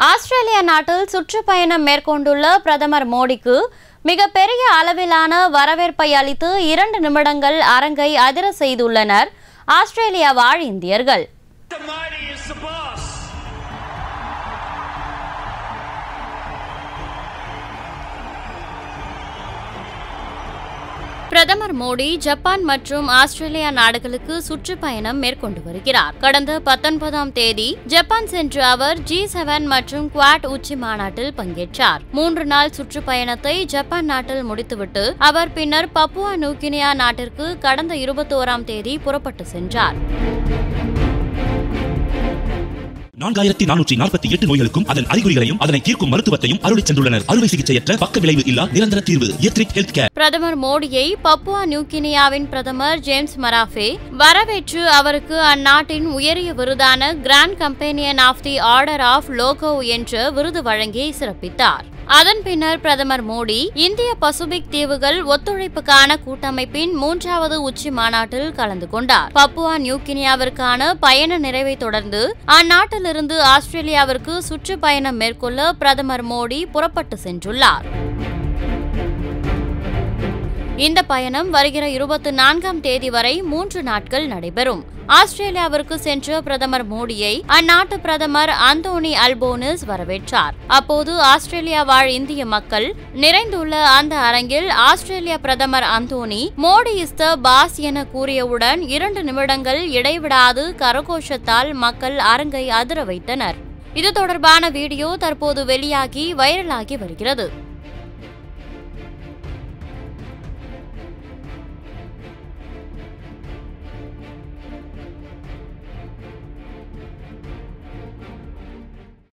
Australia நாட்டில் சுற்றுப்பயணம் மேற்கொண்டுள்ள பிரதமர் மோடிக்கு மிகப்பெரிய அளவிலான வரவேற்பை அளித்து இரண்டு நிமிடங்கள் அரங்கை அதிர செய்துள்ளனர் ஆஸ்திரேலியா வாழ் இந்தியர்கள் The mighty is the boss. பிரதமர் மோடி ஜப்பான் மற்றும் ஆஸ்திரேலியா நாடுகளுக்கு சுற்றுப்பயணம் மேற்கொண்டு வருகிறார் கடந்த பத்தொன்பதாம் தேதி ஜப்பான் சென்ற அவர் ஜி செவன் மற்றும் குவாட் உச்சி மாநாட்டில் பங்கேற்றார் மூன்று நாள் சுற்றுப்பயணத்தை ஜப்பான் நாட்டில் முடித்துவிட்டு அவர் பின்னர் பப்புவா நியூகினியா நாட்டிற்கு கடந்த இருபத்தோராம் தேதி புறப்பட்டு சென்றார் நான்காயிரத்தி நானூற்றி நாற்பத்தி எட்டு நோய்களுக்கும் அதன் அறிகுறிகளையும் அதனை தீர்க்கும் மருத்துவத்தையும் அருளிச் சென்றுள்ளனர் அறுவை சிகிச்சையற்ற பக்க விளைவு இல்லா நிரந்தர தீர்வு எத்ரிக் ஹெல்த் கேர் பிரதமர் மோடியை பப்புவா நியூகினியாவின் பிரதமர் ஜேம்ஸ் மராஃபே வரவேற்று அவருக்கு அந்நாட்டின் உயரிய விருதான Grand Companion of the Order of Logohu என்ற விருது வழங்கி சிறப்பித்தார் அதன் பின்னர் பிரதமர் மோடி இந்திய பசிபிக் தீவுகள் ஒத்துழைப்புக்கான கூட்டமைப்பின் மூன்றாவது உச்சி மாநாட்டில் கலந்து கொண்டார் பப்புவா நியூகினியாவிற்கான பயண நிறைவை தொடர்ந்து அந்நாட்டிலிருந்து ஆஸ்திரேலியாவிற்கு சுற்றுப்பயணம் மேற்கொள்ள பிரதமர் மோடி புறப்பட்டு சென்றுள்ளார் இந்த பயணம் வருகிற இருபத்தி நான்காம் தேதி வரை மூன்று நாட்கள் நடைபெறும் ஆஸ்திரேலியாவிற்கு சென்ற பிரதமர் மோடியை அந்நாட்டு பிரதமர் அந்தோனி அல்போனிஸ் வரவேற்றார் அப்போது ஆஸ்திரேலியா வாழ் இந்திய மக்கள் நிறைந்துள்ள அந்த அரங்கில் ஆஸ்திரேலிய பிரதமர் Anthony Modi is the boss என கூறியவுடன் இரண்டு நிமிடங்கள் இடைவிடாது கரகோஷத்தால் மக்கள் அரங்கை அதிர வைத்தனர் இது தொடர்பான வீடியோ தற்போது வெளியாகி வைரலாகி வருகிறது